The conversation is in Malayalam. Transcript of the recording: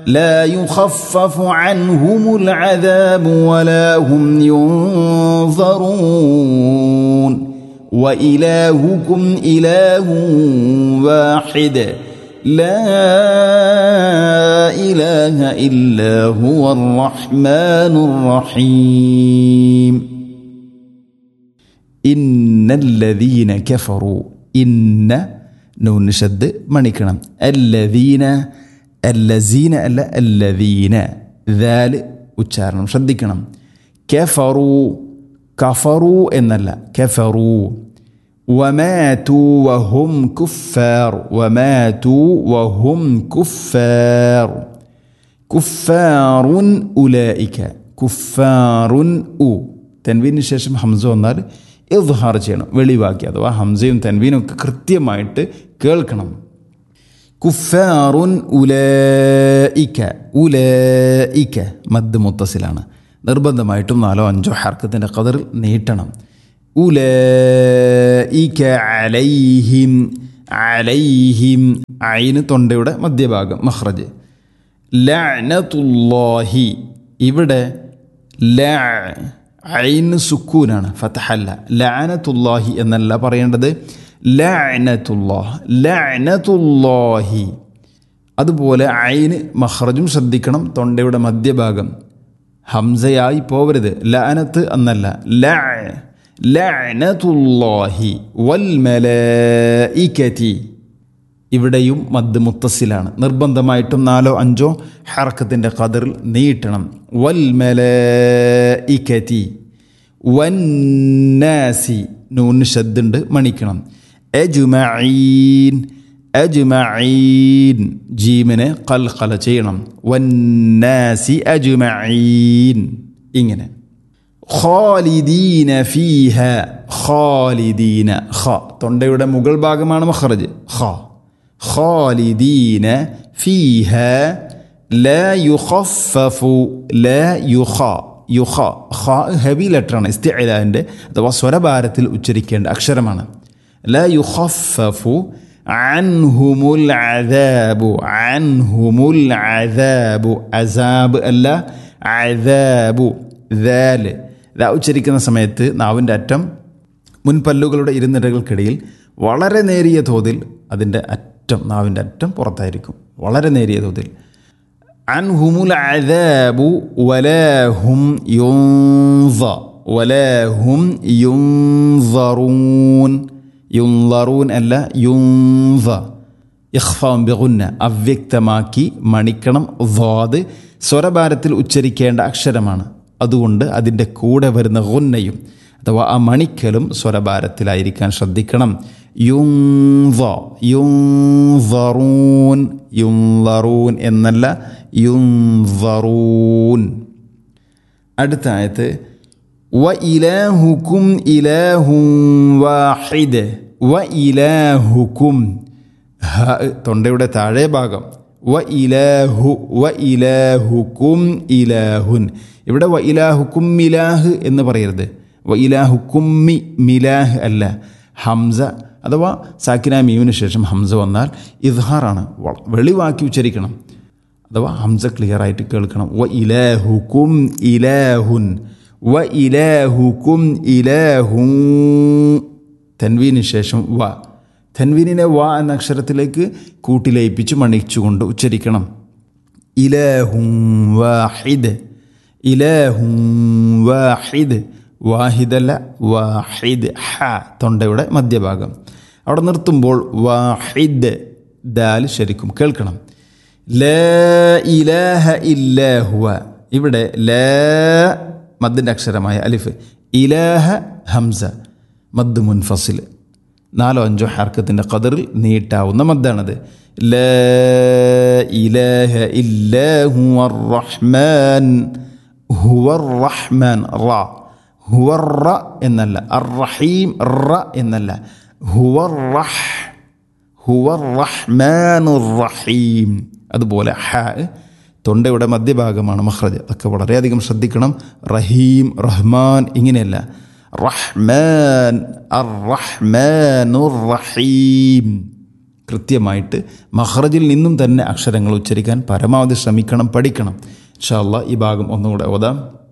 لا يخفف عنهم العذاب ولا هم ينظرون وإلهكم إله واحد لا إله إلا هو الرحمن الرحيم إن الذين كفروا إن نون شد മണിക്കണം الذين الذين അല്ല الذين ذال ഉച്ചാരണം ശ്രദ്ധിക്കണം കഫറു കഫറു എന്നല്ല കഫറു وماتوا وهم كفار وماتوا وهم كفار كفار أولئك كفار أو തൻവീന് ശേഷം ഹംസ വന്നാൽ ഇദ്ഹാർ ചെയ്യണം വെളിവാക്കി അഥവാ ഹംസയും തൻവീനും ഒക്കെ കൃത്യമായിട്ട് കേൾക്കണം കുഫാറുൻ ഉലയിക്ക ഉലയിക്ക മദ് മുത്തസിലാണ് നിർബന്ധമായിട്ടും നാലോ അഞ്ചോ ഹർക്കത്തിൻ്റെ കതിർ നീട്ടണം ഉലയിക്ക അലൈഹിം അലൈഹിം അയിന് തൊണ്ടയുടെ മധ്യഭാഗം മഹ്റജ് ലഅനത്തുല്ലാഹി ഇവിടെ ല ഐന് സുക്കൂനാണ് ഫതഹല്ല ലഅനത്തുല്ലാഹി എന്നല്ല പറയേണ്ടത് ലഅനത്തുല്ലാഹ് ലഅനത്തുല്ലാഹി അതുപോലെ ഐന് മഹ്റജും ശ്രദ്ധിക്കണം തൊണ്ടയുടെ മധ്യഭാഗം ഹംസയായി പോവരുത് ലഅനത്ത് എന്നല്ല ല ലഅനത്തുല്ലാഹി വൽ മലായികതി ഇവിടെയും മദ് മുത്തസിലാണ് നിർബന്ധമായിട്ടും നാലോ അഞ്ചോ ഹർക്കത്തിൻ്റെ കതിറിൽ നീട്ടണം വൽ മലഇകതി വന്നാസി നൂന് ശദ്ദുണ്ട് മണിക്കണം അജുമഈൻ അജുമഈൻ ജീമിനെ കൽഖല ചെയ്യണം വന്നാസി അജുമഈൻ ഇങ്ങനെ ഖാലിദീന ഫീഹ ഖാലിദീന ഖ തൊണ്ടയുടെ മുകൾ ഭാഗമാണ് മഖറജ് ഖ ഖാലിദീന ഫീഹ ലാ യുഖഫഫു ലാ യുഖ യുഖ ഖ ഹെവി ലെറ്ററാണ് ഇസ്തിഅലാൻ്റെ അഥവാ സ്വരഭാരത്തിൽ ഉച്ചരിക്കേണ്ട അക്ഷരമാണ് ലാ യുഖഫഫു അൻഹുമുൽ അദാബു അൻഹുമുൽ അദാബു അസാബ് അല്ല അദാബു ദാല് ദാ ഉച്ചരിക്കുന്ന സമയത്ത് നാവിൻ്റെ അറ്റം മുൻപല്ലുകളുടെ ഇരുനിരകൾക്കിടയിൽ വളരെ നേരിയ തോതിൽ അതിൻ്റെ അറ്റം നാവിൻ്റെ അറ്റം പുറത്തായിരിക്കും വളരെ നേരിയ തോതിൽ അൻഹുമുൽ അദാബു വലാഹും യുൻസ വലാഹും യുൻസറൂൻ യുൻസറൂൻ അല്ല യുൻസ ഇഖ്ഫാം ബിഗുന്ന അവ്യക്തമാക്കി മണിക്കണം ദ്വാദ് സ്വരഭാരത്തിൽ ഉച്ചരിക്കേണ്ട അക്ഷരമാണ് അതുകൊണ്ട് അതിൻ്റെ കൂടെ വരുന്ന ഗുന്നയും അഥവാ ആ മണിക്കലും സ്വരഭാരത്തിലായിരിക്കാൻ ശ്രദ്ധിക്കണം യുൻവ യുൻവറൂൻ യുൻവറൂൻ എന്നല്ല യുൻവറൂൻ അടുത്ത ആയത്ത് വ ഇലാഹുക്കും ഇലാഹും വാഹിദ് വ ഇലാഹുക്കും ഹ തൊണ്ടയുടെ താഴെ ഭാഗം വ ഇലാഹു വ ഇലാഹുക്കും ഇലാഹുൻ ഇവിടെ വ ഇലാഹുക്കും മിലാഹ് എന്ന് പറയരുത് വ ഇലാഹുക്കും മി മിലാഹ് അല്ല ഹംസ അഥവാ സാക്കിന മീമിന് ശേഷം ഹംസ വന്നാൽ ഇദ്ഹാറാണ് വെളിവാക്കി ഉച്ചരിക്കണം അഥവാ ഹംസ ക്ലിയർ ആയിട്ട് കേൾക്കണം വ ഇലാഹുക്കും ഇലാഹുൻ വ ഇലാഹുക്കും ഇലാഹു തൻവീന് ശേഷം വ തൻവീനിനെ വ എന്ന അക്ഷരത്തിലേക്ക് കൂട്ടിലയിപ്പിച്ച് മണിച്ചുകൊണ്ട് ഉച്ചരിക്കണം ഇലാഹും വാഹിദ് ഇലാഹും വാഹിദ് വാഹിദല്ല വാഹിദ് ഹ തൊണ്ടയുടെ മധ്യഭാഗം അവിടെ നിർത്തുമ്പോൾ വാഹിദ് ദാൽ ശരിക്കും കേൾക്കണം ല ഇലാഹ ഇല്ലാഹുവ ഇവിടെ ല മദ്ദിൻ്റെ അക്ഷരമായ അലിഫ് ഇലാഹ ഹംസ മദ് മുൻഫസിൽ നാലോ അഞ്ചോ ഹർക്കത്തിൻ്റെ കതിറിൽ നീട്ടാവുന്ന മദ്ദാണത് ല ഇലാഹ ഇല്ലാഹു റഹ്മാൻ ഹുവർ റഹ്മാൻ റ ഹുവർ റ എന്നല്ല അർ റഹീം റ എന്നല്ല ഹുവർ റഹ് ഹുവർ റഹ്മാൻ റഹീം അതുപോലെ ഹ തൊണ്ടയുടെ മധ്യഭാഗമാണ് മഹ്റജ് അതൊക്കെ വളരെയധികം ശ്രദ്ധിക്കണം റഹീം റഹ്മാൻ ഇങ്ങനെയല്ല റഹ്മാൻ അർ റഹ്മാനുർ റഹീം കൃത്യമായിട്ട് മഹ്റജിൽ നിന്നും തന്നെ അക്ഷരങ്ങൾ ഉച്ചരിക്കാൻ പരമാവധി ശ്രമിക്കണം പഠിക്കണം ഇൻഷാ അല്ലാ ഈ ഭാഗം ഒന്നുകൂടെ ഓതാം